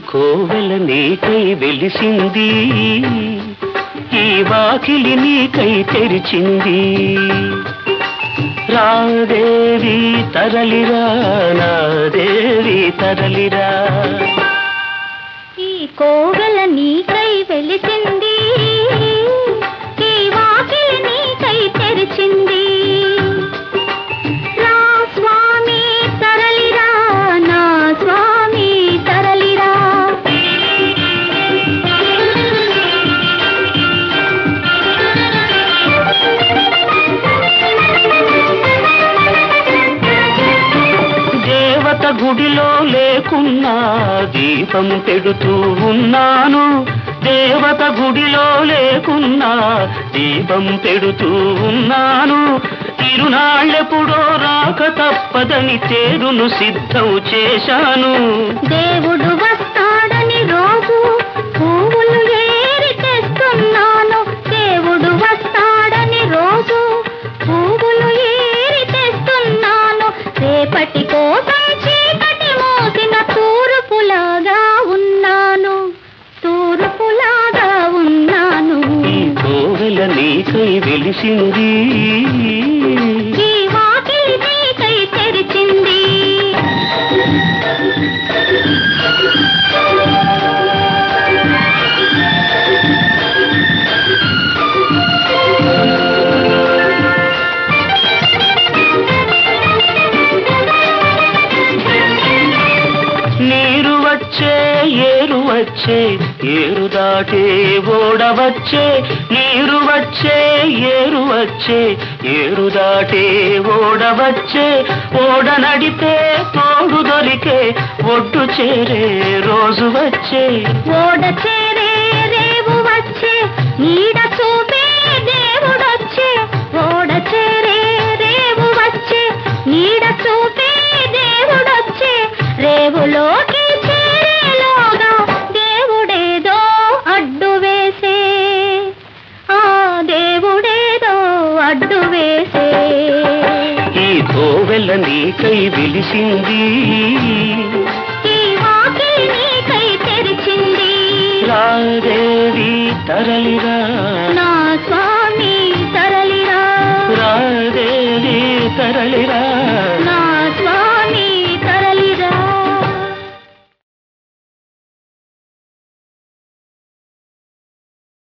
కోవెల నీకై వెలిసింది ఈ వాకిలి నీకై తెరిచింది రాదేవి తరలిరా నా దేవి తరలిరా ఈ కోవెల నీకై వెలిసింది ఈ వాకిలి నీకై తెరిచింది రా స్వామి తరలిరా నా స్వామి తరలిరా దేవత గుడిలో లేకున్నా దీపం పెడుతూ ఉన్నాను దేవత గుడిలో లేకున్నా దీపం పెడుతూ ఉన్నాను తిరునాళ్ళెప్పుడో రాక తప్పదని తేరును సిద్ధం చేశాను దేవుడు వస్తాడని రోజు పువ్వులు ఏరి తెస్తున్నాను దేవుడు వస్తాడని రోజు పువ్వులు ఏరి తెస్తున్నాను రేపటి కోసం చీకటి మోసిన తూర్పులాగా ఉన్నాను తూర్పులాగా ఉన్నాను ఈ కోవెల నీకై వెలిసింది ఈ వాకిలి నీకై తెరిచింది నీరు వచ్చే ఏరు వచ్చే ఏరు దాటే ఓడ వచ్చే నీరు వచ్చే ఏరు వచ్చే ఏరు దాటే ఓడ వచ్చే ఓడ నడితే తోడు దొరికే ఒడ్డు చేరే రోజు వచ్చే ఓడ చేరే రేవు వచ్చే నీడ చూపే దేవుడొచ్చే ఓడ చేరే రేవు వచ్చే నీడ చూపే దేవుడొచ్చే రేవులోకి చేరేలోగా దేవుడేదో అడ్డు వేసే ఆ దేవుడేదో అడ్డు వేసే ఈ కోవెల నీకై వెలిసింది ఈ వాకిలి నీకై తెరిచింది రాదేవి తరలిరా నా స్వామి తరలిరా రాదేవి తరలిరా